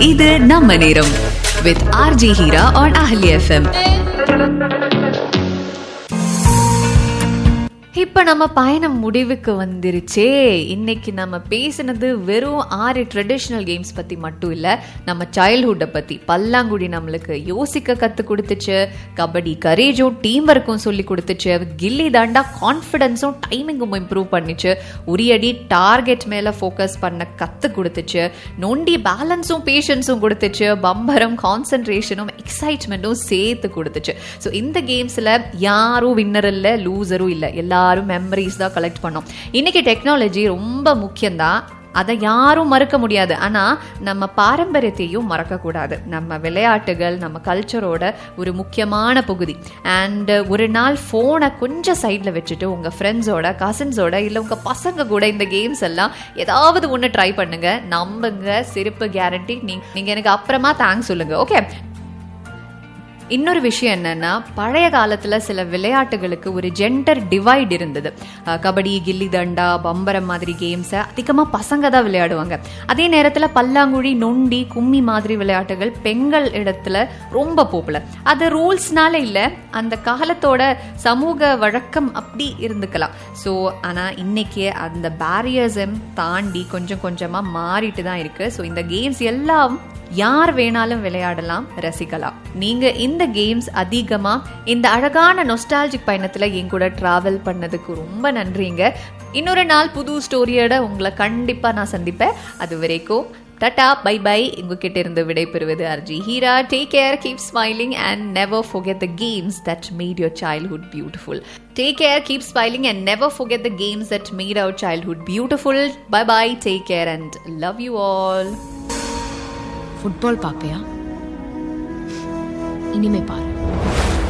இது நம்ம நேரம் வித் ஆர்ஜி ஹீரா ஆன் அஹலி எஃப்எம் இப்ப நம்ம பயணம் முடிவுக்கு வந்துருச்சே இன்னைக்கு நம்ம பேசினது வெறும் ஆறு ட்ரெடிஷ்னல் கேம்ஸ் பத்தி மட்டும் இல்ல நம்ம சைல்ட்ஹுட்டை பத்தி பல்லாங்குடி நம்மளுக்கு யோசிக்க கத்து கொடுத்துச்சு கபடி கரேஜும் டீம் ஒர்க்கும் சொல்லி கொடுத்துச்சு கில்லி தாண்டா கான்ஃபிடன்ஸும் டைமிங்கும் இம்ப்ரூவ் பண்ணிச்சு உரியடி டார்கெட் மேல ஃபோக்கஸ் பண்ண கத்து கொடுத்துச்சு நொண்டி பேலன்ஸும் பேஷன்ஸும் கொடுத்துச்சு பம்பரம் கான்சென்ட்ரேஷனும் எக்ஸைட்மெண்ட்டும் சேர்த்து கொடுத்துச்சு ஸோ இந்த கேம்ஸ்ல யாரும் வின்னர் இல்லை லூசரும் இல்லை எல்லாரும் மெமரிஸ் தான் கலெக்ட் பண்ணோம் இன்னைக்கு டெக்னாலஜி ரொம்ப முக்கியம்தான் அதை யாரும் மறுக்க முடியாது ஆனா நம்ம பாரம்பரியத்தையும் மறக்கக்கூடாது நம்ம விளையாட்டுகள் நம்ம கல்ச்சரோட ஒரு முக்கியமான பகுதி அண்ட் ஒரு நாள் ஃபோனை கொஞ்சம் சைடில் வச்சுட்டு உங்க ஃப்ரெண்ட்ஸோட கசின்ஸோட இல்லை உங்க பசங்க கூட இந்த கேம்ஸ் எல்லாம் ஏதாவது ஒன்று ட்ரை பண்ணுங்க நம்புங்க சிறப்பு கேரண்டி நீங்க எனக்கு அப்புறமா தேங்க்ஸ் சொல்லுங்க ஓகே இன்னொரு விஷயம் என்னன்னா பழைய காலத்துல சில விளையாட்டுகளுக்கு ஒரு ஜெண்டர் டிவைட் இருந்தது அஹ் கபடி கில்லி தண்டா பம்பரம் மாதிரி கேம்ஸை அதிகமா பசங்க தான் விளையாடுவாங்க அதே நேரத்துல பல்லாங்குழி நொண்டி கும்மி மாதிரி விளையாட்டுகள் பெண்கள் இடத்துல ரொம்ப பாப்புலர் அது ரூல்ஸ்னால இல்ல அந்த காலத்தோட சமூக வழக்கம் அப்படி இருந்துக்கலாம் ஸோ ஆனா இன்னைக்கு அந்த பேரியர்ஸும் தாண்டி கொஞ்சம் கொஞ்சமா மாறிட்டு தான் இருக்கு ஸோ இந்த கேம்ஸ் எல்லாம் யார் வேணாலும் விளையாடலாம் ரசிக்கலாம் நீங்க இந்த கேம்ஸ் அதிகமா இந்த அழகான நொஸ்டாலஜிக் பயணத்துல என் கூட டிராவல் பண்ணதுக்கு ரொம்ப நன்றிங்க இன்னொரு நாள் புது ஸ்டோரியோட உங்களை கண்டிப்பா நான் சந்திப்பேன் அது வரைக்கும் டட்டா பை பை உங்ககிட்ட இருந்து விடைபெறுவது RJ Heera take care keep smiling and never forget the games that made your childhood beautiful take care keep smiling and never forget the games that made our childhood beautiful bye bye take care and love you all football பார்ப்பியா இனிமே பாரு